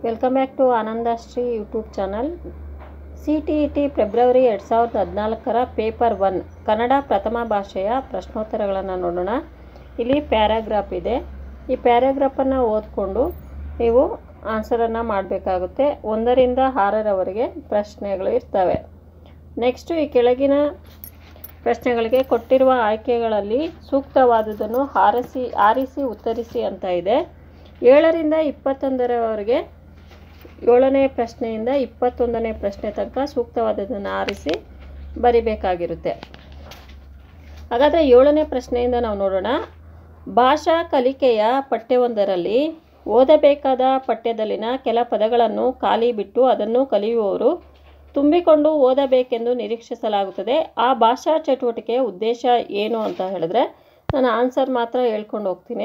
welcome back to Anandashree YouTube channel C T E T February ಎರಡು ಸಾವಿರದ ಹದಿನಾಲ್ಕರ paper one Kannada ಪ್ರಥಮ ಭಾಷೆಯ ಪ್ರಶ್ನೋತ್ತರಗಳನ್ನು ನೋಡೋಣ ಇಲ್ಲಿ ಪ್ಯಾರಾಗ್ರಾಫ್ ಇದೆ ಈ ಪ್ಯಾರಾಗ್ರಾಫನ್ನು ಓದಿಕೊಂಡು ನೀವು ಆನ್ಸರನ್ನು ಮಾಡಬೇಕಾಗುತ್ತೆ ಒಂದರಿಂದ ಆರರವರೆಗೆ ಪ್ರಶ್ನೆಗಳು ಇರ್ತವೆ ನೆಕ್ಸ್ಟು ಈ ಕೆಳಗಿನ ಪ್ರಶ್ನೆಗಳಿಗೆ ಕೊಟ್ಟಿರುವ ಆಯ್ಕೆಗಳಲ್ಲಿ ಸೂಕ್ತವಾದುದನ್ನು ಆರಿಸಿ ಆರಿಸಿ ಉತ್ತರಿಸಿ ಅಂತ ಇದೆ ಏಳರಿಂದ ಇಪ್ಪತ್ತೊಂದರವರೆಗೆ ಏಳನೇ ಪ್ರಶ್ನೆಯಿಂದ ಇಪ್ಪತ್ತೊಂದನೇ ಪ್ರಶ್ನೆ ತನಕ ಸೂಕ್ತವಾದದನ್ನು ಆರಿಸಿ ಬರಿಬೇಕಾಗಿರುತ್ತೆ ಹಾಗಾದರೆ ಏಳನೇ ಪ್ರಶ್ನೆಯಿಂದ ನಾವು ನೋಡೋಣ ಭಾಷಾ ಕಲಿಕೆಯ ಪಠ್ಯವೊಂದರಲ್ಲಿ ಓದಬೇಕಾದ ಪಠ್ಯದಲ್ಲಿನ ಕೆಲ ಪದಗಳನ್ನು ಖಾಲಿ ಬಿಟ್ಟು ಅದನ್ನು ಕಲಿಯುವವರು ತುಂಬಿಕೊಂಡು ಓದಬೇಕೆಂದು ನಿರೀಕ್ಷಿಸಲಾಗುತ್ತದೆ ಆ ಭಾಷಾ ಚಟುವಟಿಕೆಯ ಉದ್ದೇಶ ಏನು ಅಂತ ಹೇಳಿದ್ರೆ ನಾನು ಆನ್ಸರ್ ಮಾತ್ರ ಹೇಳ್ಕೊಂಡು ಹೋಗ್ತೀನಿ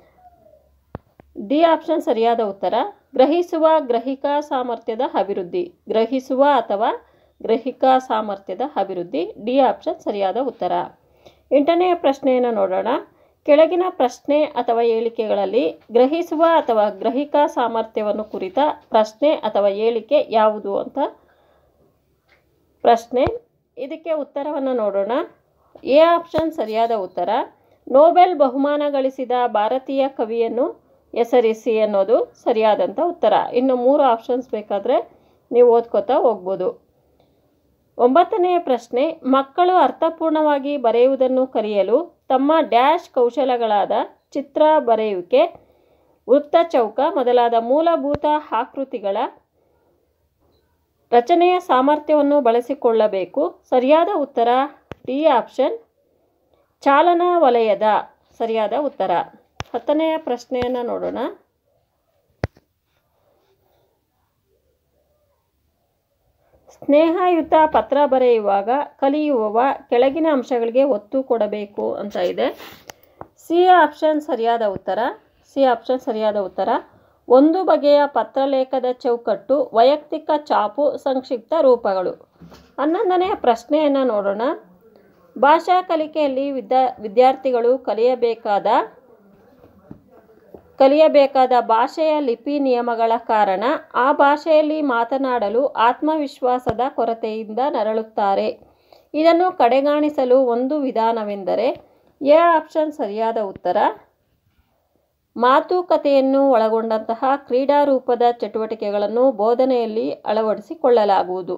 ಡಿ ಆಪ್ಷನ್ ಸರಿಯಾದ ಉತ್ತರ ಗ್ರಹಿಸುವ ಗ್ರಹಿಕಾ ಸಾಮರ್ಥ್ಯದ ಅಭಿವೃದ್ಧಿ ಗ್ರಹಿಸುವ ಅಥವಾ ಗ್ರಹಿಕಾ ಸಾಮರ್ಥ್ಯದ ಅಭಿವೃದ್ಧಿ ಡಿ ಆಪ್ಷನ್ ಸರಿಯಾದ ಉತ್ತರ ಎಂಟನೆಯ ಪ್ರಶ್ನೆಯನ್ನು ನೋಡೋಣ ಕೆಳಗಿನ ಪ್ರಶ್ನೆ ಅಥವಾ ಹೇಳಿಕೆಗಳಲ್ಲಿ ಗ್ರಹಿಸುವ ಅಥವಾ ಗ್ರಹಿಕಾ ಸಾಮರ್ಥ್ಯವನ್ನು ಕುರಿತ ಪ್ರಶ್ನೆ ಅಥವಾ ಹೇಳಿಕೆ ಯಾವುದು ಅಂತ ಪ್ರಶ್ನೆ ಇದಕ್ಕೆ ಉತ್ತರವನ್ನು ನೋಡೋಣ ಎ ಆಪ್ಷನ್ ಸರಿಯಾದ ಉತ್ತರ ನೋಬೆಲ್ ಬಹುಮಾನ ಗಳಿಸಿದ ಭಾರತೀಯ ಕವಿಯನ್ನು ಹೆಸರಿಸಿ ಅನ್ನೋದು ಸರಿಯಾದಂಥ ಉತ್ತರ ಇನ್ನು ಮೂರು ಆಪ್ಷನ್ಸ್ ಬೇಕಾದರೆ ನೀವು ಓದ್ಕೋತಾ ಹೋಗ್ಬೋದು ಒಂಬತ್ತನೆಯ ಪ್ರಶ್ನೆ ಮಕ್ಕಳು ಅರ್ಥಪೂರ್ಣವಾಗಿ ಬರೆಯುವುದನ್ನು ಕಲಿಯಲು ತಮ್ಮ ಡ್ಯಾಶ್ ಕೌಶಲಗಳಾದ ಚಿತ್ರ ಬರೆಯುವಿಕೆ ವೃತ್ತ ಚೌಕ ಮೊದಲಾದ ಮೂಲಭೂತ ಆಕೃತಿಗಳ ರಚನೆಯ ಸಾಮರ್ಥ್ಯವನ್ನು ಬಳಸಿಕೊಳ್ಳಬೇಕು ಸರಿಯಾದ ಉತ್ತರ ಡಿ ಆಪ್ಷನ್ ಚಾಲನಾ ವಲಯದ ಸರಿಯಾದ ಉತ್ತರ ಹತ್ತನೆಯ ಪ್ರಶ್ನೆಯನ್ನು ನೋಡೋಣ ಸ್ನೇಹಯುತ ಪತ್ರ ಬರೆಯುವಾಗ ಕಲಿಯುವವ ಕೆಳಗಿನ ಅಂಶಗಳಿಗೆ ಒತ್ತು ಕೊಡಬೇಕು ಅಂತ ಇದೆ ಸಿ ಆಪ್ಷನ್ ಸರಿಯಾದ ಉತ್ತರ ಸಿ ಆಪ್ಷನ್ ಸರಿಯಾದ ಉತ್ತರ ಒಂದು ಬಗೆಯ ಪತ್ರಲೇಖದ ಚೌಕಟ್ಟು ವೈಯಕ್ತಿಕ ಚಾಪು ಸಂಕ್ಷಿಪ್ತ ರೂಪಗಳು ಹನ್ನೊಂದನೆಯ ಪ್ರಶ್ನೆಯನ್ನು ನೋಡೋಣ ಭಾಷಾ ಕಲಿಕೆಯಲ್ಲಿ ವಿದ್ಯಾ ವಿದ್ಯಾರ್ಥಿಗಳು ಕಲಿಯಬೇಕಾದ ಕಲಿಯಬೇಕಾದ ಭಾಷೆಯ ಲಿಪಿ ನಿಯಮಗಳ ಕಾರಣ ಆ ಭಾಷೆಯಲ್ಲಿ ಮಾತನಾಡಲು ಆತ್ಮವಿಶ್ವಾಸದ ಕೊರತೆಯಿಂದ ನರಳುತ್ತಾರೆ ಇದನ್ನು ಕಡೆಗಾಣಿಸಲು ಒಂದು ವಿಧಾನವೆಂದರೆ ಎ ಆಪ್ಷನ್ ಸರಿಯಾದ ಉತ್ತರ ಮಾತುಕತೆಯನ್ನು ಒಳಗೊಂಡಂತಹ ಕ್ರೀಡಾ ರೂಪದ ಚಟುವಟಿಕೆಗಳನ್ನು ಬೋಧನೆಯಲ್ಲಿ ಅಳವಡಿಸಿಕೊಳ್ಳಲಾಗುವುದು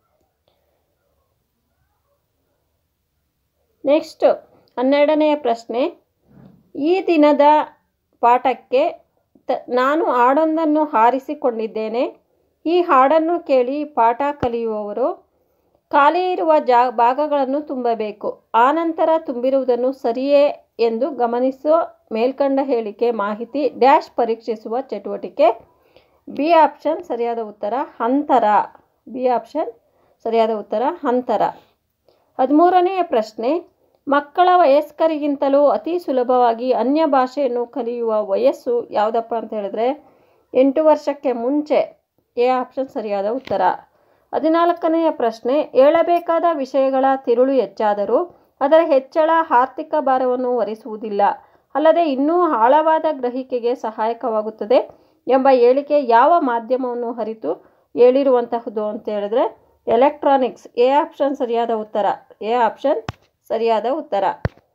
ನೆಕ್ಸ್ಟ್ ಹನ್ನೆರಡನೆಯ ಪ್ರಶ್ನೆ ಈ ದಿನದ ಪಾಠಕ್ಕೆ ತ ನಾನು ಹಾಡೊಂದನ್ನು ಆರಿಸಿಕೊಂಡಿದ್ದೇನೆ ಈ ಹಾಡನ್ನು ಕೇಳಿ ಪಾಠ ಕಲಿಯುವವರು ಖಾಲಿ ಇರುವ ಜಾ ಭಾಗಗಳನ್ನು ತುಂಬಬೇಕು ಆನಂತರ ತುಂಬಿರುವುದನ್ನು ಸರಿಯೇ ಎಂದು ಗಮನಿಸುವ ಮೇಲ್ಕಂಡ ಹೇಳಿಕೆ ಮಾಹಿತಿ ಡ್ಯಾಶ್ ಪರೀಕ್ಷಿಸುವ ಚಟುವಟಿಕೆ ಬಿ ಆಪ್ಷನ್ ಸರಿಯಾದ ಉತ್ತರ ಅಂತರ ಬಿ ಆಪ್ಷನ್ ಸರಿಯಾದ ಉತ್ತರ ಅಂತರ ಹದಿಮೂರನೆಯ ಪ್ರಶ್ನೆ ಮಕ್ಕಳ ವಯಸ್ಕರಿಗಿಂತಲೂ ಅತಿ ಸುಲಭವಾಗಿ ಅನ್ಯ ಭಾಷೆಯನ್ನು ಕಲಿಯುವ ವಯಸ್ಸು ಯಾವುದಪ್ಪ ಅಂತ ಹೇಳಿದ್ರೆ ಎಂಟು ವರ್ಷಕ್ಕೆ ಮುಂಚೆ ಎ ಆಪ್ಷನ್ ಸರಿಯಾದ ಉತ್ತರ ಹದಿನಾಲ್ಕನೆಯ ಪ್ರಶ್ನೆ ಹೇಳಬೇಕಾದ ವಿಷಯಗಳ ತಿರುಳು ಹೆಚ್ಚಾದರೂ ಅದರ ಹೆಚ್ಚಳ ಆರ್ಥಿಕ ಭಾರವನ್ನು ಹೊರಿಸುವುದಿಲ್ಲ ಅಲ್ಲದೆ ಇನ್ನೂ ಆಳವಾದ ಗ್ರಹಿಕೆಗೆ ಸಹಾಯಕವಾಗುತ್ತದೆ ಎಂಬ ಹೇಳಿಕೆ ಯಾವ ಮಾಧ್ಯಮವನ್ನು ಅರಿತು ಹೇಳಿರುವಂತಹದ್ದು ಅಂತ ಹೇಳಿದ್ರೆ ಎಲೆಕ್ಟ್ರಾನಿಕ್ಸ್ ಎ ಆಪ್ಷನ್ ಸರಿಯಾದ ಉತ್ತರ ಎ ಆಪ್ಷನ್ ಸರಿಯಾದ ಉತ್ತರ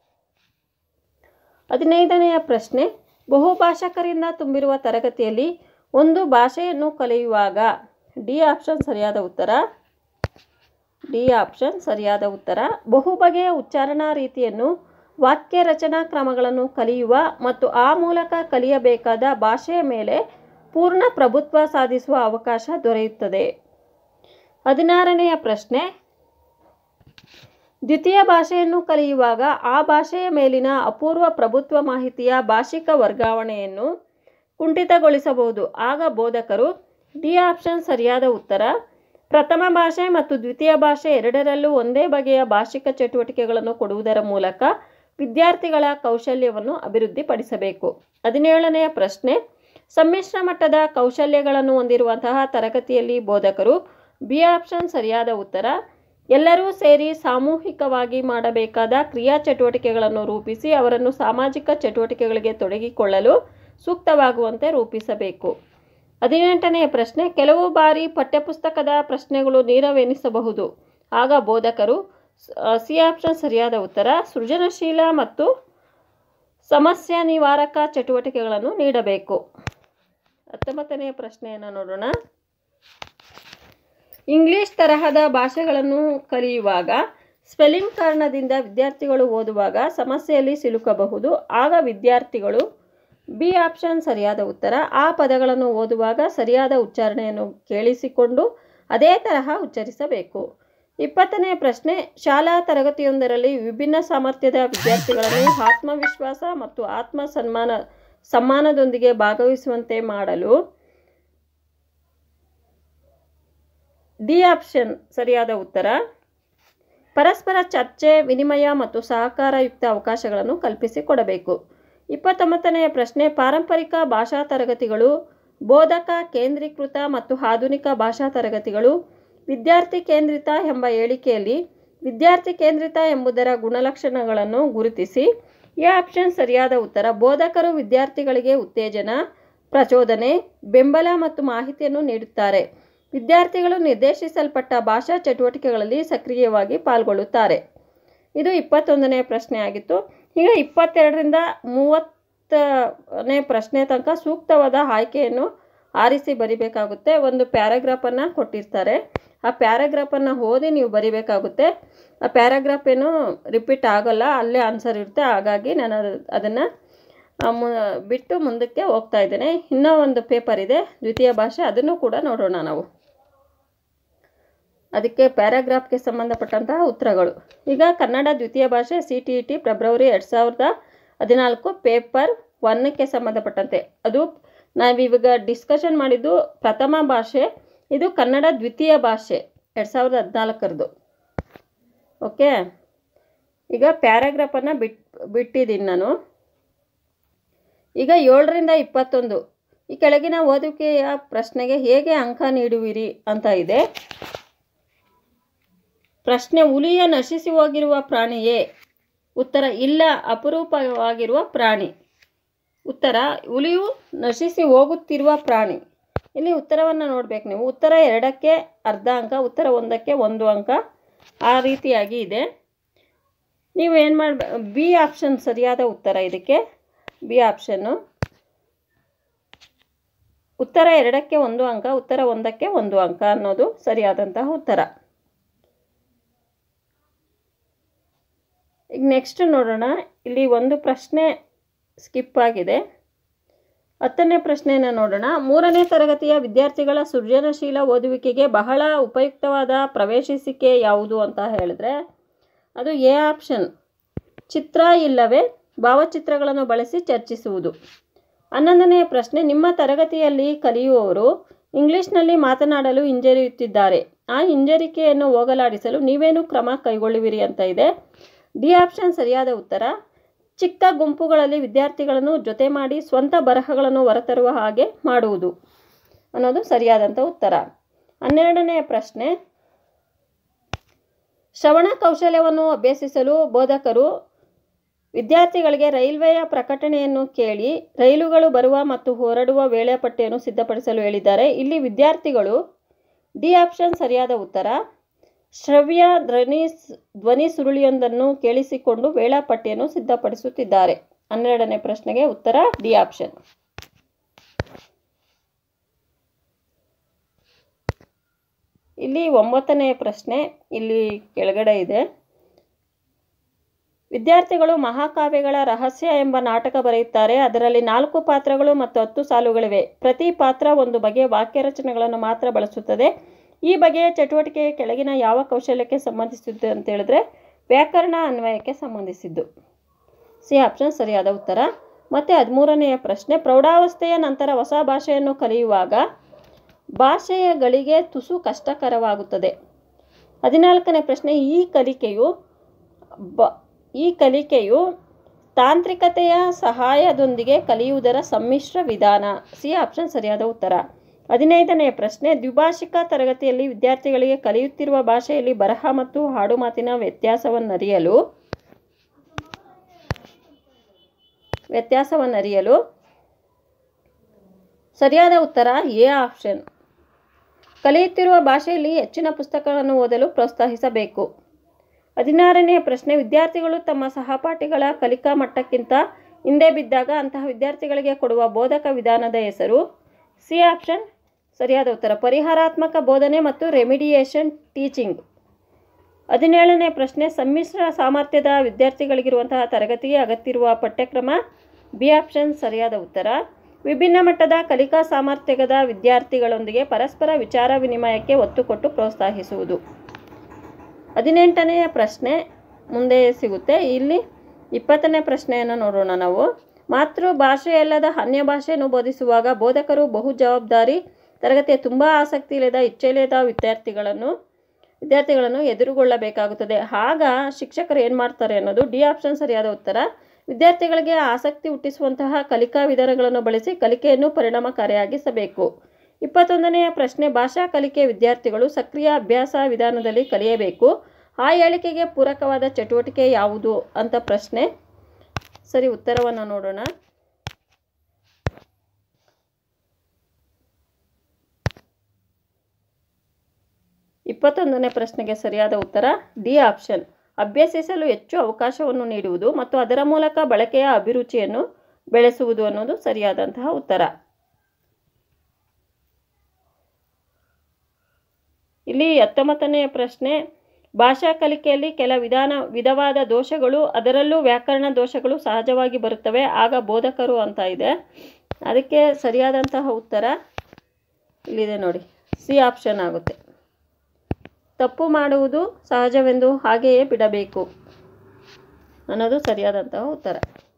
ಹದಿನೈದನೆಯ ಪ್ರಶ್ನೆ ಬಹುಭಾಷಕರಿಂದ ತುಂಬಿರುವ ತರಗತಿಯಲ್ಲಿ ಒಂದು ಭಾಷೆಯನ್ನು ಕಲಿಯುವಾಗ ಡಿ ಆಪ್ಷನ್ ಸರಿಯಾದ ಉತ್ತರ ಡಿ ಆಪ್ಷನ್ ಸರಿಯಾದ ಉತ್ತರ ಬಹುಬಗೆಯ ಉಚ್ಚಾರಣಾ ರೀತಿಯನ್ನು ವಾಕ್ಯ ರಚನಾ ಕ್ರಮಗಳನ್ನು ಕಲಿಯುವ ಮತ್ತು ಆ ಮೂಲಕ ಕಲಿಯಬೇಕಾದ ಭಾಷೆಯ ಮೇಲೆ ಪೂರ್ಣ ಪ್ರಭುತ್ವ ಸಾಧಿಸುವ ಅವಕಾಶ ದೊರೆಯುತ್ತದೆ ಹದಿನಾರನೆಯ ಪ್ರಶ್ನೆ ದ್ವಿತೀಯ ಭಾಷೆಯನ್ನು ಕಲಿಯುವಾಗ ಆ ಭಾಷೆಯ ಮೇಲಿನ ಅಪೂರ್ವ ಪ್ರಭುತ್ವ ಮಾಹಿತಿಯ ಭಾಷಿಕ ವರ್ಗಾವಣೆಯನ್ನು ಕುಂಠಿತಗೊಳಿಸಬಹುದು ಆಗ ಬೋಧಕರು ಡಿ ಆಪ್ಷನ್ ಸರಿಯಾದ ಉತ್ತರ ಪ್ರಥಮ ಭಾಷೆ ಮತ್ತು ದ್ವಿತೀಯ ಭಾಷೆ ಎರಡರಲ್ಲೂ ಒಂದೇ ಬಗೆಯ ಭಾಷಿಕ ಚಟುವಟಿಕೆಗಳನ್ನು ಕೊಡುವುದರ ಮೂಲಕ ವಿದ್ಯಾರ್ಥಿಗಳ ಕೌಶಲ್ಯವನ್ನು ಅಭಿವೃದ್ಧಿಪಡಿಸಬೇಕು ಹದಿನೇಳನೆಯ ಪ್ರಶ್ನೆ ಸಮ್ಮಿಶ್ರ ಮಟ್ಟದ ಕೌಶಲ್ಯಗಳನ್ನು ಹೊಂದಿರುವಂತಹ ತರಗತಿಯಲ್ಲಿ ಬೋಧಕರು ಬಿ ಆಪ್ಷನ್ ಸರಿಯಾದ ಉತ್ತರ ಎಲ್ಲರೂ ಸೇರಿ ಸಾಮೂಹಿಕವಾಗಿ ಮಾಡಬೇಕಾದ ಕ್ರಿಯಾ ಚಟುವಟಿಕೆಗಳನ್ನು ರೂಪಿಸಿ ಅವರನ್ನು ಸಾಮಾಜಿಕ ಚಟುವಟಿಕೆಗಳಿಗೆ ತೊಡಗಿಕೊಳ್ಳಲು ಸೂಕ್ತವಾಗುವಂತೆ ರೂಪಿಸಬೇಕು ಹದಿನೆಂಟನೆಯ ಪ್ರಶ್ನೆ ಕೆಲವು ಬಾರಿ ಪಠ್ಯಪುಸ್ತಕದ ಪ್ರಶ್ನೆಗಳು ನೀರವೆನಿಸಬಹುದು ಆಗ ಬೋಧಕರು ಸಿ ಆಪ್ಷನ್ ಸರಿಯಾದ ಉತ್ತರ ಸೃಜನಶೀಲ ಮತ್ತು ಸಮಸ್ಯೆ ನಿವಾರಕ ಚಟುವಟಿಕೆಗಳನ್ನು ನೀಡಬೇಕು ಹತ್ತೊಂಬತ್ತನೆಯ ಪ್ರಶ್ನೆಯನ್ನು ನೋಡೋಣ ಇಂಗ್ಲಿಷ್ ತರಹದ ಭಾಷೆಗಳನ್ನು ಕಲಿಯುವಾಗ ಸ್ಪೆಲ್ಲಿಂಗ್ ಕಾರಣದಿಂದ ವಿದ್ಯಾರ್ಥಿಗಳು ಓದುವಾಗ ಸಮಸ್ಯೆಯಲ್ಲಿ ಸಿಲುಕಬಹುದು ಆಗ ವಿದ್ಯಾರ್ಥಿಗಳು ಬಿ ಆಪ್ಷನ್ ಸರಿಯಾದ ಉತ್ತರ ಆ ಪದಗಳನ್ನು ಓದುವಾಗ ಸರಿಯಾದ ಉಚ್ಚಾರಣೆಯನ್ನು ಕೇಳಿಸಿಕೊಂಡು ಅದೇ ತರಹ ಉಚ್ಚರಿಸಬೇಕು ಇಪ್ಪತ್ತನೆಯ ಪ್ರಶ್ನೆ ಶಾಲಾ ತರಗತಿಯೊಂದರಲ್ಲಿ ವಿಭಿನ್ನ ಸಾಮರ್ಥ್ಯದ ವಿದ್ಯಾರ್ಥಿಗಳನ್ನು ಆತ್ಮವಿಶ್ವಾಸ ಮತ್ತು ಆತ್ಮ ಸನ್ಮಾನ ಸಮ್ಮಾನದೊಂದಿಗೆ ಭಾಗವಹಿಸುವಂತೆ ಮಾಡಲು ಡಿ ಆಪ್ಷನ್ ಸರಿಯಾದ ಉತ್ತರ ಪರಸ್ಪರ ಚರ್ಚೆ ವಿನಿಮಯ ಮತ್ತು ಸಹಕಾರಯುಕ್ತ ಅವಕಾಶಗಳನ್ನು ಕಲ್ಪಿಸಿಕೊಡಬೇಕು ಇಪ್ಪತ್ತೊಂಬತ್ತನೆಯ ಪ್ರಶ್ನೆ ಪಾರಂಪರಿಕ ಭಾಷಾ ತರಗತಿಗಳು ಬೋಧಕ ಕೇಂದ್ರೀಕೃತ ಮತ್ತು ಆಧುನಿಕ ಭಾಷಾ ತರಗತಿಗಳು ವಿದ್ಯಾರ್ಥಿ ಕೇಂದ್ರಿತ ಎಂಬ ಹೇಳಿಕೆಯಲ್ಲಿ ವಿದ್ಯಾರ್ಥಿ ಕೇಂದ್ರಿತ ಎಂಬುದರ ಗುಣಲಕ್ಷಣಗಳನ್ನು ಗುರುತಿಸಿ ಈ ಆಪ್ಷನ್ ಸರಿಯಾದ ಉತ್ತರ ಬೋಧಕರು ವಿದ್ಯಾರ್ಥಿಗಳಿಗೆ ಉತ್ತೇಜನ ಪ್ರಚೋದನೆ ಬೆಂಬಲ ಮತ್ತು ಮಾಹಿತಿಯನ್ನು ನೀಡುತ್ತಾರೆ ವಿದ್ಯಾರ್ಥಿಗಳು ನಿರ್ದೇಶಿಸಲ್ಪಟ್ಟ ಭಾಷಾ ಚಟುವಟಿಕೆಗಳಲ್ಲಿ ಸಕ್ರಿಯವಾಗಿ ಪಾಲ್ಗೊಳ್ಳುತ್ತಾರೆ ಇದು ಇಪ್ಪತ್ತೊಂದನೇ ಪ್ರಶ್ನೆ ಆಗಿತ್ತು ಈಗ ಇಪ್ಪತ್ತೆರಡರಿಂದ ಮೂವತ್ತನೇ ಪ್ರಶ್ನೆ ತನಕ ಸೂಕ್ತವಾದ ಆಯ್ಕೆಯನ್ನು ಆರಿಸಿ ಬರಿಬೇಕಾಗುತ್ತೆ ಒಂದು ಪ್ಯಾರಾಗ್ರಾಫನ್ನು ಕೊಟ್ಟಿರ್ತಾರೆ ಆ ಪ್ಯಾರಾಗ್ರಾಫನ್ನು ಓದಿ ನೀವು ಬರಿಬೇಕಾಗುತ್ತೆ ಆ ಪ್ಯಾರಾಗ್ರಾಫ್ ಏನು ರಿಪೀಟ್ ಆಗೋಲ್ಲ ಅಲ್ಲೇ ಆನ್ಸರ್ ಇರುತ್ತೆ ಹಾಗಾಗಿ ನಾನು ಅದು ಅದನ್ನು ಮು ಬಿಟ್ಟು ಮುಂದಕ್ಕೆ ಹೋಗ್ತಾ ಇದ್ದೇನೆ ಇನ್ನೂ ಒಂದು ಪೇಪರ್ ಇದೆ ದ್ವಿತೀಯ ಭಾಷೆ ಅದನ್ನು ಕೂಡ ನೋಡೋಣ ನಾವು ಅದಕ್ಕೆ ಪ್ಯಾರಾಗ್ರಾಫ್ಗೆ ಸಂಬಂಧಪಟ್ಟಂತಹ ಉತ್ತರಗಳು ಈಗ ಕನ್ನಡ ದ್ವಿತೀಯ ಭಾಷೆ C T E T February ಎರಡು ಸಾವಿರದ ಹದಿನಾಲ್ಕು ಪೇಪರ್ ಒನ್ನಕ್ಕೆ ಸಂಬಂಧಪಟ್ಟಂತೆ ಅದು ನಾವಿವಾಗ ಡಿಸ್ಕಷನ್ ಮಾಡಿದ್ದು ಪ್ರಥಮ ಭಾಷೆ ಇದು ಕನ್ನಡ ದ್ವಿತೀಯ ಭಾಷೆ ಎರಡು ಸಾವಿರದ ಹದಿನಾಲ್ಕರದು ಓಕೆ ಈಗ ಪ್ಯಾರಾಗ್ರಾಫನ್ನು ಬಿಟ್ ಬಿಟ್ಟಿದ್ದೀನಿ ನಾನು ಈಗ ಏಳರಿಂದ ಇಪ್ಪತ್ತೊಂದು ಈ ಕೆಳಗಿನ ಓದುವಿಕೆಯ ಪ್ರಶ್ನೆಗೆ ಹೇಗೆ ಅಂಕ ನೀಡುವಿರಿ ಅಂತ ಇದೆ ಪ್ರಶ್ನೆ ಹುಲಿಯ ನಶಿಸಿ ಹೋಗಿರುವ ಪ್ರಾಣಿಯೇ ಉತ್ತರ ಇಲ್ಲ ಅಪರೂಪವಾಗಿರುವ ಪ್ರಾಣಿ ಉತ್ತರ ಹುಲಿಯು ನಶಿಸಿ ಹೋಗುತ್ತಿರುವ ಪ್ರಾಣಿ ಇಲ್ಲಿ ಉತ್ತರವನ್ನು ನೋಡಬೇಕು ನೀವು ಉತ್ತರ ಎರಡಕ್ಕೆ ಅರ್ಧ ಅಂಕ ಉತ್ತರ ಒಂದಕ್ಕೆ ಒಂದು ಅಂಕ ಆ ರೀತಿಯಾಗಿ ಇದೆ ನೀವು ಏನು ಮಾಡಬೇ ಬಿ ಆಪ್ಷನ್ ಸರಿಯಾದ ಉತ್ತರ ಇದಕ್ಕೆ ಬಿ ಆಪ್ಷನ್ನು ಉತ್ತರ ಎರಡಕ್ಕೆ ಒಂದು ಅಂಕ ಉತ್ತರ ಒಂದಕ್ಕೆ ಒಂದು ಅಂಕ ಅನ್ನೋದು ಸರಿಯಾದಂತಹ ಉತ್ತರ ಈಗ ನೆಕ್ಸ್ಟ್ ನೋಡೋಣ ಇಲ್ಲಿ ಒಂದು ಪ್ರಶ್ನೆ ಸ್ಕಿಪ್ ಆಗಿದೆ ಹತ್ತನೇ ಪ್ರಶ್ನೆಯನ್ನು ನೋಡೋಣ ಮೂರನೇ ತರಗತಿಯ ವಿದ್ಯಾರ್ಥಿಗಳ ಸೃಜನಶೀಲ ಓದುವಿಕೆಗೆ ಬಹಳ ಉಪಯುಕ್ತವಾದ ಪ್ರವೇಶಿಸಿಕೆ ಯಾವುದು ಅಂತ ಹೇಳಿದ್ರೆ ಅದು ಎ ಆಪ್ಷನ್ ಚಿತ್ರ ಇಲ್ಲವೇ ಭಾವಚಿತ್ರಗಳನ್ನು ಬಳಸಿ ಚರ್ಚಿಸುವುದು ಹನ್ನೊಂದನೆಯ ಪ್ರಶ್ನೆ ನಿಮ್ಮ ತರಗತಿಯಲ್ಲಿ ಕಲಿಯುವವರು ಇಂಗ್ಲಿಷ್ನಲ್ಲಿ ಮಾತನಾಡಲು ಹಿಂಜರಿಯುತ್ತಿದ್ದಾರೆ ಆ ಹಿಂಜರಿಕೆಯನ್ನು ಹೋಗಲಾಡಿಸಲು ನೀವೇನು ಕ್ರಮ ಕೈಗೊಳ್ಳುವಿರಿ ಅಂತ ಇದೆ ಡಿ ಆಪ್ಷನ್ ಸರಿಯಾದ ಉತ್ತರ ಚಿಕ್ಕ ಗುಂಪುಗಳಲ್ಲಿ ವಿದ್ಯಾರ್ಥಿಗಳನ್ನು ಜೊತೆ ಮಾಡಿ ಸ್ವಂತ ಬರಹಗಳನ್ನು ಹೊರತರುವ ಹಾಗೆ ಮಾಡುವುದು ಅನ್ನೋದು ಸರಿಯಾದಂಥ ಉತ್ತರ ಹನ್ನೆರಡನೆಯ ಪ್ರಶ್ನೆ ಶ್ರವಣ ಕೌಶಲ್ಯವನ್ನು ಅಭ್ಯಸಿಸಲು ಬೋಧಕರು ವಿದ್ಯಾರ್ಥಿಗಳಿಗೆ ರೈಲ್ವೆಯ ಪ್ರಕಟಣೆಯನ್ನು ಕೇಳಿ ರೈಲುಗಳು ಬರುವ ಮತ್ತು ಹೊರಡುವ ವೇಳಾಪಟ್ಟಿಯನ್ನು ಸಿದ್ಧಪಡಿಸಲು ಹೇಳಿದ್ದಾರೆ ಇಲ್ಲಿ ವಿದ್ಯಾರ್ಥಿಗಳು ಡಿ ಆಪ್ಷನ್ ಸರಿಯಾದ ಉತ್ತರ ಶ್ರವ್ಯ ಧ್ವನಿ ಧ್ವನಿ ಸುರುಳಿಯೊಂದನ್ನು ಕೇಳಿಸಿಕೊಂಡು ವೇಳಾಪಟ್ಟಿಯನ್ನು ಸಿದ್ಧಪಡಿಸುತ್ತಿದ್ದಾರೆ ಹನ್ನೆರಡನೇ ಪ್ರಶ್ನೆಗೆ ಉತ್ತರ ಡಿ ಆಪ್ಷನ್ ಇಲ್ಲಿ ಒಂಬತ್ತನೆಯ ಪ್ರಶ್ನೆ ಇಲ್ಲಿ ಕೆಳಗಡೆ ಇದೆ ವಿದ್ಯಾರ್ಥಿಗಳು ಮಹಾಕಾವ್ಯಗಳ ರಹಸ್ಯ ಎಂಬ ನಾಟಕ ಬರೆಯುತ್ತಾರೆ ಅದರಲ್ಲಿ ನಾಲ್ಕು ಪಾತ್ರಗಳು ಮತ್ತು ಹತ್ತು ಸಾಲುಗಳಿವೆ ಪ್ರತಿ ಪಾತ್ರ ಒಂದು ಬಗೆಯ ವಾಕ್ಯ ರಚನೆಗಳನ್ನು ಮಾತ್ರ ಬಳಸುತ್ತದೆ ಈ ಬಗೆಯ ಚಟುವಟಿಕೆ ಕೆಳಗಿನ ಯಾವ ಕೌಶಲ್ಯಕ್ಕೆ ಸಂಬಂಧಿಸಿದ್ದು ಅಂತ ಹೇಳಿದ್ರೆ ವ್ಯಾಕರಣ ಅನ್ವಯಕ್ಕೆ ಸಂಬಂಧಿಸಿದ್ದು ಸಿ ಆಪ್ಷನ್ ಸರಿಯಾದ ಉತ್ತರ ಮತ್ತು ಹದಿಮೂರನೆಯ ಪ್ರಶ್ನೆ ಪ್ರೌಢಾವಸ್ಥೆಯ ನಂತರ ಹೊಸ ಭಾಷೆಯನ್ನು ಕಲಿಯುವಾಗ ಭಾಷೆಯ ಗಳಿಗೆ ತುಸು ಕಷ್ಟಕರವಾಗುತ್ತದೆ ಹದಿನಾಲ್ಕನೇ ಪ್ರಶ್ನೆ ಈ ಕಲಿಕೆಯು ಬ ಈ ಕಲಿಕೆಯು ತಾಂತ್ರಿಕತೆಯ ಸಹಾಯದೊಂದಿಗೆ ಕಲಿಯುವುದರ ಸಮ್ಮಿಶ್ರ ವಿಧಾನ ಸಿ ಆಪ್ಷನ್ ಸರಿಯಾದ ಉತ್ತರ ಹದಿನೈದನೆಯ ಪ್ರಶ್ನೆ ದ್ವಿಭಾಷಿಕ ತರಗತಿಯಲ್ಲಿ ವಿದ್ಯಾರ್ಥಿಗಳಿಗೆ ಕಲಿಯುತ್ತಿರುವ ಭಾಷೆಯಲ್ಲಿ ಬರಹ ಮತ್ತು ಹಾಡುಮಾತಿನ ವ್ಯತ್ಯಾಸವನ್ನರಿಯಲು ವ್ಯತ್ಯಾಸವನ್ನರಿಯಲು ಸರಿಯಾದ ಉತ್ತರ ಎ ಆಪ್ಷನ್ ಕಲಿಯುತ್ತಿರುವ ಭಾಷೆಯಲ್ಲಿ ಹೆಚ್ಚಿನ ಪುಸ್ತಕಗಳನ್ನು ಓದಲು ಪ್ರೋತ್ಸಾಹಿಸಬೇಕು ಹದಿನಾರನೆಯ ಪ್ರಶ್ನೆ ವಿದ್ಯಾರ್ಥಿಗಳು ತಮ್ಮ ಸಹಪಾಠಿಗಳ ಕಲಿಕಾ ಮಟ್ಟಕ್ಕಿಂತ ಹಿಂದೆ ಬಿದ್ದಾಗ ಅಂತಹ ವಿದ್ಯಾರ್ಥಿಗಳಿಗೆ ಕೊಡುವ ಬೋಧಕ ವಿಧಾನದ ಹೆಸರು ಸಿ ಆಪ್ಷನ್ ಸರಿಯಾದ ಉತ್ತರ ಪರಿಹಾರಾತ್ಮಕ ಬೋಧನೆ ಮತ್ತು ರೆಮಿಡಿಯೇಷನ್ ಟೀಚಿಂಗ್ ಹದಿನೇಳನೇ ಪ್ರಶ್ನೆ ಸಮ್ಮಿಶ್ರ ಸಾಮರ್ಥ್ಯದ ವಿದ್ಯಾರ್ಥಿಗಳಿಗಿರುವಂತಹ ತರಗತಿಗೆ ಅಗತ್ಯವಿರುವ ಪಠ್ಯಕ್ರಮ ಬಿ ಆಪ್ಷನ್ ಸರಿಯಾದ ಉತ್ತರ ವಿಭಿನ್ನ ಮಟ್ಟದ ಕಲಿಕಾ ಸಾಮರ್ಥ್ಯದ ವಿದ್ಯಾರ್ಥಿಗಳೊಂದಿಗೆ ಪರಸ್ಪರ ವಿಚಾರ ವಿನಿಮಯಕ್ಕೆ ಒತ್ತು ಕೊಟ್ಟು ಪ್ರೋತ್ಸಾಹಿಸುವುದು ಹದಿನೆಂಟನೆಯ ಪ್ರಶ್ನೆ ಮುಂದೆ ಸಿಗುತ್ತೆ ಇಲ್ಲಿ ಇಪ್ಪತ್ತನೇ ಪ್ರಶ್ನೆಯನ್ನು ನೋಡೋಣ ನಾವು ಮಾತೃ ಭಾಷೆಯಲ್ಲದ ಅನ್ಯ ಭಾಷೆಯನ್ನು ಬೋಧಿಸುವಾಗ ಬೋಧಕರು ಬಹು ಜವಾಬ್ದಾರಿ ತರಗತಿಯ ತುಂಬ ಆಸಕ್ತಿ ಇಲ್ಲದ ಇಚ್ಛೆಯಿಲ್ಲದ ವಿದ್ಯಾರ್ಥಿಗಳನ್ನು ವಿದ್ಯಾರ್ಥಿಗಳನ್ನು ಎದುರುಗೊಳ್ಳಬೇಕಾಗುತ್ತದೆ ಆಗ ಶಿಕ್ಷಕರು ಏನು ಮಾಡ್ತಾರೆ ಅನ್ನೋದು ಡಿ ಆಪ್ಷನ್ ಸರಿಯಾದ ಉತ್ತರ ವಿದ್ಯಾರ್ಥಿಗಳಿಗೆ ಆಸಕ್ತಿ ಹುಟ್ಟಿಸುವಂತಹ ಕಲಿಕಾ ವಿಧಾನಗಳನ್ನು ಬಳಸಿ ಕಲಿಕೆಯನ್ನು ಪರಿಣಾಮಕಾರಿಯಾಗಿಸಬೇಕು ಇಪ್ಪತ್ತೊಂದನೆಯ ಪ್ರಶ್ನೆ ಭಾಷಾ ಕಲಿಕೆ ವಿದ್ಯಾರ್ಥಿಗಳು ಸಕ್ರಿಯ ಅಭ್ಯಾಸ ವಿಧಾನದಲ್ಲಿ ಕಲಿಯಬೇಕು ಆ ಹೇಳಿಕೆಗೆ ಪೂರಕವಾದ ಚಟುವಟಿಕೆ ಯಾವುದು ಅಂತ ಪ್ರಶ್ನೆ ಸರಿ ಉತ್ತರವನ್ನು ನೋಡೋಣ ಇಪ್ಪತ್ತೊಂದನೇ ಪ್ರಶ್ನೆಗೆ ಸರಿಯಾದ ಉತ್ತರ ಡಿ ಆಪ್ಷನ್ ಅಭ್ಯಸಿಸಲು ಹೆಚ್ಚು ಅವಕಾಶವನ್ನು ನೀಡುವುದು ಮತ್ತು ಅದರ ಮೂಲಕ ಬಳಕೆಯ ಅಭಿರುಚಿಯನ್ನು ಬೆಳೆಸುವುದು ಅನ್ನೋದು ಸರಿಯಾದಂತಹ ಉತ್ತರ ಇಲ್ಲಿ ಹತ್ತೊಂಬತ್ತನೆಯ ಪ್ರಶ್ನೆ ಭಾಷಾ ಕಲಿಕೆಯಲ್ಲಿ ಕೆಲ ವಿಧಾನ ವಿಧವಾದ ದೋಷಗಳು ಅದರಲ್ಲೂ ವ್ಯಾಕರಣ ದೋಷಗಳು ಸಹಜವಾಗಿ ಬರುತ್ತವೆ ಆಗ ಬೋಧಕರು ಅಂತ ಇದೆ ಅದಕ್ಕೆ ಸರಿಯಾದಂತಹ ಉತ್ತರ ಇಲ್ಲಿದೆ ನೋಡಿ ಸಿ ಆಪ್ಷನ್ ಆಗುತ್ತೆ ತಪ್ಪು ಮಾಡುವುದು ಸಹಜವೆಂದು ಹಾಗೆಯೇ ಬಿಡಬೇಕು ಅನ್ನೋದು ಸರಿಯಾದಂತಹ ಉತ್ತರ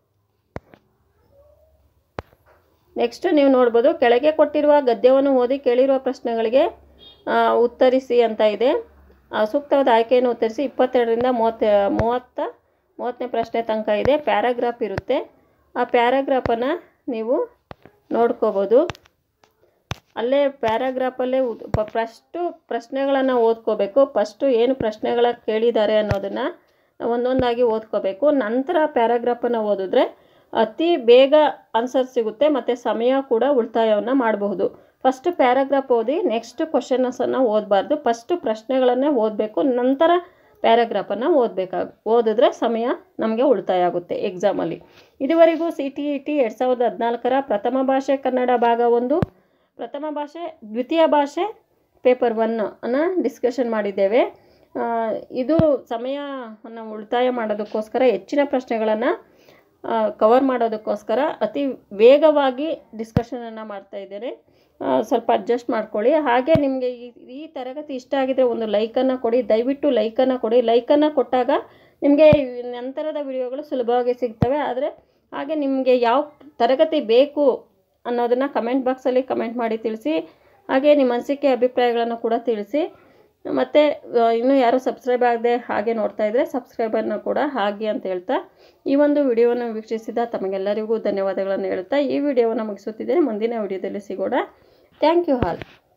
ನೆಕ್ಸ್ಟ್ ನೀವು ನೋಡ್ಬೋದು ಕೆಳಗೆ ಕೊಟ್ಟಿರುವ ಗದ್ಯವನ್ನು ಓದಿ ಕೇಳಿರುವ ಪ್ರಶ್ನೆಗಳಿಗೆ ಆ, ಉತ್ತರಿಸಿ ಅಂತ ಇದೆ ಆ, ಸೂಕ್ತವಾದ ಆಯ್ಕೆಯನ್ನು ಉತ್ತರಿಸಿ ಇಪ್ಪತ್ತೆರಡರಿಂದ ಮೂವತ್ತ ಮೂವತ್ತ ಮೂವತ್ತನೇ ಪ್ರಶ್ನೆ ತನಕ ಇದೆ ಪ್ಯಾರಾಗ್ರಾಫ್ ಇರುತ್ತೆ ಆ ಪ್ಯಾರಾಗ್ರಾಫನ್ನು ನೀವು ನೋಡ್ಕೋಬೋದು ಅಲ್ಲೇ ಪ್ಯಾರಾಗ್ರಾಫಲ್ಲೇ ಫಸ್ಟು ಪ್ರಶ್ನೆಗಳನ್ನು ಓದ್ಕೋಬೇಕು ಫಸ್ಟು ಏನು ಪ್ರಶ್ನೆಗಳ ಕೇಳಿದ್ದಾರೆ ಅನ್ನೋದನ್ನು ಒಂದೊಂದಾಗಿ ಓದ್ಕೋಬೇಕು ನಂತರ ಪ್ಯಾರಾಗ್ರಾಫನ್ನು ಓದಿದ್ರೆ ಅತಿ ಬೇಗ ಆನ್ಸರ್ ಸಿಗುತ್ತೆ ಮತ್ತು ಸಮಯ ಕೂಡ ಉಳಿತಾಯವನ್ನು ಮಾಡಬಹುದು ಫಸ್ಟ್ ಪ್ಯಾರಾಗ್ರಾಫ್ ಓದಿ ನೆಕ್ಸ್ಟ್ ಕ್ವಶನ್ಸನ್ನು ಓದಬಾರ್ದು ಫಸ್ಟು ಪ್ರಶ್ನೆಗಳನ್ನೇ ಓದಬೇಕು ನಂತರ ಪ್ಯಾರಾಗ್ರಾಫನ್ನು ಓದಬೇಕಾಗ ಓದಿದ್ರೆ ಸಮಯ ನಮಗೆ ಉಳಿತಾಯ ಆಗುತ್ತೆ ಎಕ್ಸಾಮಲ್ಲಿ ಇದುವರೆಗೂ ಸಿ ಟಿ ಇ ಟಿ ಎರಡು ಸಾವಿರದ ಹದಿನಾಲ್ಕರ ಪ್ರಥಮ ಭಾಷೆ ಕನ್ನಡ ಭಾಗ ಒಂದು ಪ್ರಥಮ ಭಾಷೆ ದ್ವಿತೀಯ ಭಾಷೆ ಪೇಪರ್ ಒನ್ ಅನ್ನು ಡಿಸ್ಕಷನ್ ಮಾಡಿದ್ದೇವೆ ಆ, ಇದು ಸಮಯವನ್ನು ಉಳಿತಾಯ ಮಾಡೋದಕ್ಕೋಸ್ಕರ ಹೆಚ್ಚಿನ ಪ್ರಶ್ನೆಗಳನ್ನು ಕವರ್ ಮಾಡೋದಕ್ಕೋಸ್ಕರ ಅತಿ ವೇಗವಾಗಿ ಡಿಸ್ಕಷನನ್ನು ಮಾಡ್ತಾ ಇದ್ದೇನೆ ಆ, ಸ್ವಲ್ಪ ಅಡ್ಜಸ್ಟ್ ಮಾಡ್ಕೊಳ್ಳಿ ಹಾಗೆ ನಿಮಗೆ ಈ ಈ ತರಗತಿ ಇಷ್ಟ ಆಗಿದರೆ ಒಂದು ಲೈಕನ್ನು ಕೊಡಿ ದಯವಿಟ್ಟು ಲೈಕನ್ನು ಕೊಡಿ ಲೈಕನ್ನು ಕೊಟ್ಟಾಗ ನಿಮಗೆ ಈ ನಂತರದ ವಿಡಿಯೋಗಳು ಸುಲಭವಾಗಿ ಸಿಗ್ತವೆ ಆದರೆ ಹಾಗೆ ನಿಮಗೆ ಯಾವ ತರಗತಿ ಬೇಕು ಅನ್ನೋದನ್ನು ಕಮೆಂಟ್ ಬಾಕ್ಸಲ್ಲಿ ಕಮೆಂಟ್ ಮಾಡಿ ತಿಳಿಸಿ ಹಾಗೆ ನಿಮ್ಮ ಅನಿಸಿಕೆ ಅಭಿಪ್ರಾಯಗಳನ್ನು ಕೂಡ ತಿಳಿಸಿ ಮತ್ತು ಇನ್ನೂ ಯಾರು ಸಬ್ಸ್ಕ್ರೈಬ್ ಆಗದೆ ಹಾಗೆ ನೋಡ್ತಾ ಇದ್ದರೆ ಸಬ್ಸ್ಕ್ರೈಬರ್ನ ಕೂಡ ಹಾಗೆ ಅಂತ ಹೇಳ್ತಾ ಈ ಒಂದು ವಿಡಿಯೋವನ್ನು ವೀಕ್ಷಿಸಿದ ತಮಗೆಲ್ಲರಿಗೂ ಧನ್ಯವಾದಗಳನ್ನು ಹೇಳ್ತಾ ಈ ವಿಡಿಯೋವನ್ನು ಮುಗಿಸುತ್ತಿದ್ದೇನೆ ಮುಂದಿನ ವಿಡಿಯೋದಲ್ಲಿ ಸಿಗೋಣ ಥ್ಯಾಂಕ್ ಯು ಆಲ್